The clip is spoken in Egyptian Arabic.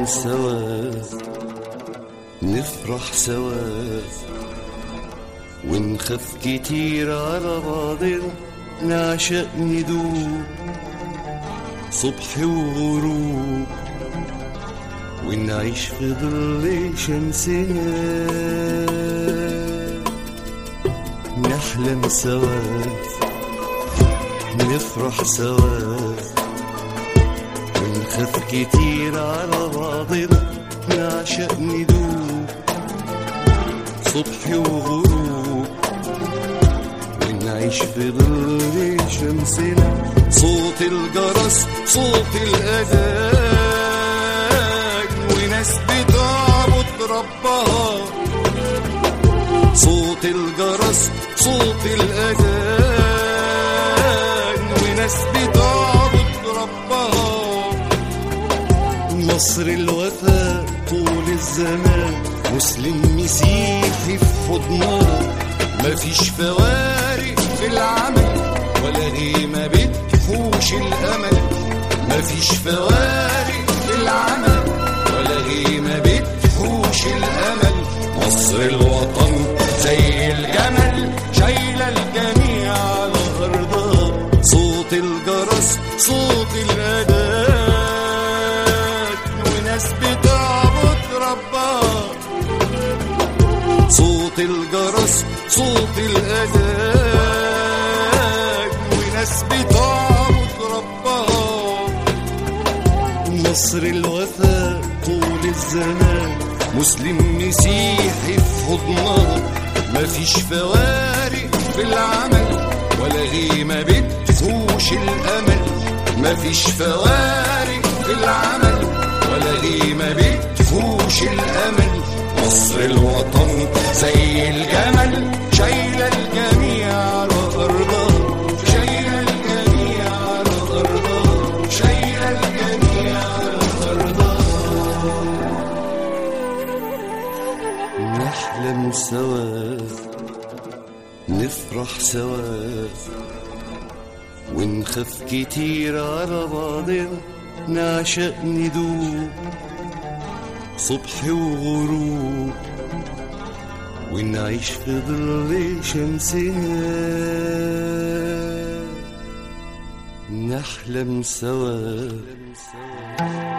سوا نفرح سوا ونخاف كتير على بعضنا نعشق ندوب صبح وغروب ونعيش في ظل شمسنا نحلم سوا نفرح سوا ونخاف كتير على بعضنا نعشق ندوب صبح وغروب ونعيش في ظل شمسنا صوت الجرس صوت الأذان وناس بتعبد ربها صوت الجرس صوت الأذان وناس بتعبد ربها مصر الوفاء طول الزمان مسلم مسيحي في حضنها مفيش فوارق في العمل ولا غيمة بتحوش الأمل مفيش فوارق في العمل ولا غيمة بتحوش الأمل مصر الوطن زي الجمل شايلة الجميع على أرضها صوت الجرس صوت الأذان وناس بتعبد ربها صوت الجرس صوت الأذان وناس بتعبد ربها مصر الوفاء طول الزمان مسلم مسيحي في حضنها مفيش فوارق في العمل ولا غيمة بتفوش الأمل مفيش فوارق في العمل ولا غيمة بتفوش الأمل مصر الوطن زي الجمل شايلة الجميع على أرضها شايلة الجميع على أرضها شايلة الجميع على أرضها نحلم سوا نفرح سوا ونخاف كتير على بعضنا نعشق ندوب صبح وغروب ونعيش في ظل شمسنا نحلم سوا